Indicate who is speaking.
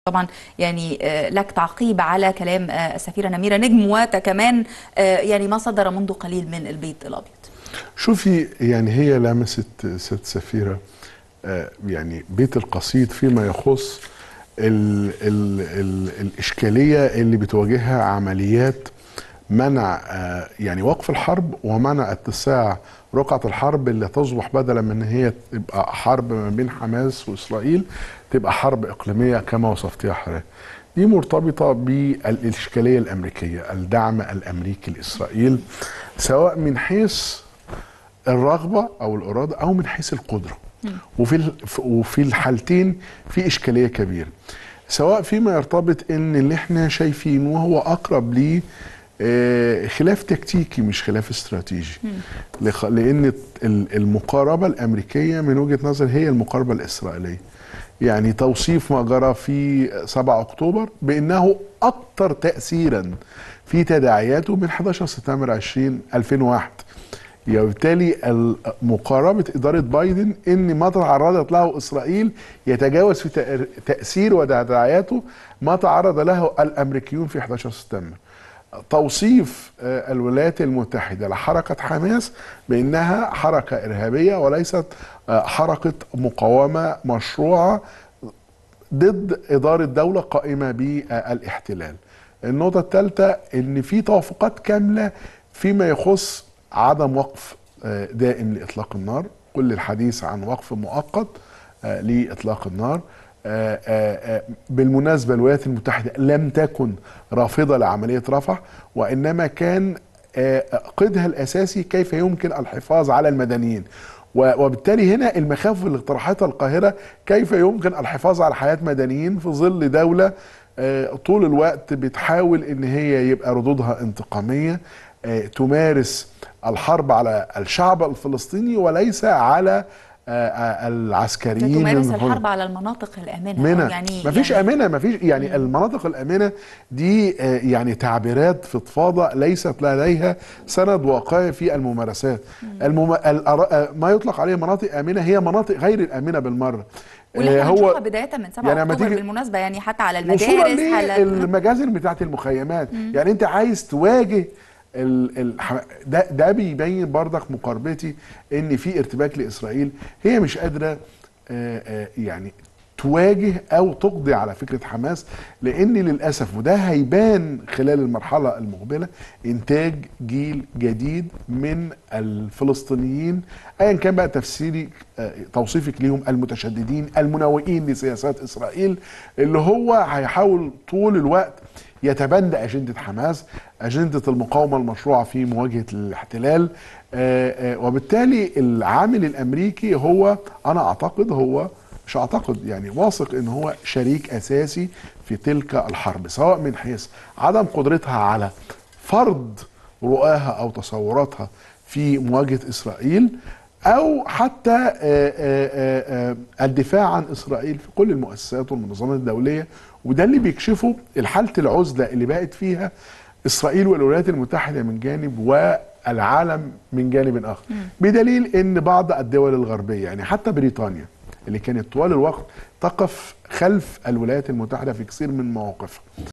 Speaker 1: طبعا يعني لك تعقيب على كلام السفيرة نميرة نجم وكمان يعني ما صدر منذ قليل من البيت الأبيض
Speaker 2: شوفي يعني هي لمست ست سفيرة يعني بيت القصيد فيما يخص ال ال ال الإشكالية اللي بتواجهها عمليات منع يعني وقف الحرب ومنع اتساع رقعة الحرب اللي تصبح بدلا من ان هي تبقى حرب ما بين حماس واسرائيل تبقى حرب اقليميه كما وصفتيها حضرتك. دي مرتبطه بالاشكاليه الامريكيه، الدعم الامريكي لاسرائيل سواء من حيث الرغبه او الاراده او من حيث القدره. وفي وفي الحالتين في اشكاليه كبيره. سواء فيما يرتبط ان اللي احنا شايفينه وهو اقرب ليه خلاف تكتيكي مش خلاف استراتيجي لان المقاربه الامريكيه من وجهه نظر هي المقاربه الاسرائيليه يعني توصيف ما جرى في 7 اكتوبر بانه اكثر تاثيرا في تداعياته من 11 سبتمبر 20 2001 وبالتالي مقاربة إدارة بايدن إن ما تعرضت له إسرائيل يتجاوز في تأثير وتداعياته ما تعرض له الأمريكيون في 11 سبتمبر توصيف الولايات المتحدة لحركة حماس بأنها حركة إرهابية وليست حركة مقاومة مشروعة ضد إدارة دولة قائمة بالاحتلال النقطة الثالثة أن في توافقات كاملة فيما يخص عدم وقف دائم لإطلاق النار كل الحديث عن وقف مؤقت لإطلاق النار آآ آآ بالمناسبة الولايات المتحدة لم تكن رافضة لعملية رفح وإنما كان قيدها الأساسي كيف يمكن الحفاظ على المدنيين وبالتالي هنا المخاوف اللي اقترحتها القاهرة كيف يمكن الحفاظ على حياة مدنيين في ظل دولة طول الوقت بتحاول ان هي يبقى ردودها انتقامية تمارس الحرب على الشعب الفلسطيني وليس على العسكريين
Speaker 1: تمارس الحرب على المناطق الامنه
Speaker 2: منة. يعني ما فيش يعني امنه ما فيش يعني مم. المناطق الامنه دي يعني تعبيرات فضفاضه ليست لديها سند واقعي في الممارسات المم... ما يطلق عليه مناطق امنه هي مناطق غير الامنه بالمره
Speaker 1: واللي احنا هو بدايه من 7 يعني اكتوبر بالمناسبه يعني حتى على المدارس
Speaker 2: على المجازر بتاعت المخيمات مم. يعني انت عايز تواجه ال ال ده ده بيبين بردك مقاربتي ان في ارتباك لاسرائيل هي مش قادره يعني تواجه او تقضي على فكره حماس لان للاسف وده هيبان خلال المرحله المقبله انتاج جيل جديد من الفلسطينيين ايا كان بقى تفسيري توصيفك ليهم المتشددين المنوئين لسياسات اسرائيل اللي هو هيحاول طول الوقت يتبنى أجندة حماس أجندة المقاومة المشروعة في مواجهة الاحتلال وبالتالي العامل الأمريكي هو أنا أعتقد هو مش أعتقد يعني واثق أن هو شريك أساسي في تلك الحرب سواء من حيث عدم قدرتها على فرض رؤاها أو تصوراتها في مواجهة إسرائيل او حتى الدفاع عن اسرائيل في كل المؤسسات والمنظمات الدوليه وده اللي بيكشفه الحاله العزله اللي بقت فيها اسرائيل والولايات المتحده من جانب والعالم من جانب اخر بدليل ان بعض الدول الغربيه يعني حتى بريطانيا اللي كانت طوال الوقت تقف خلف الولايات المتحده في كثير من مواقفها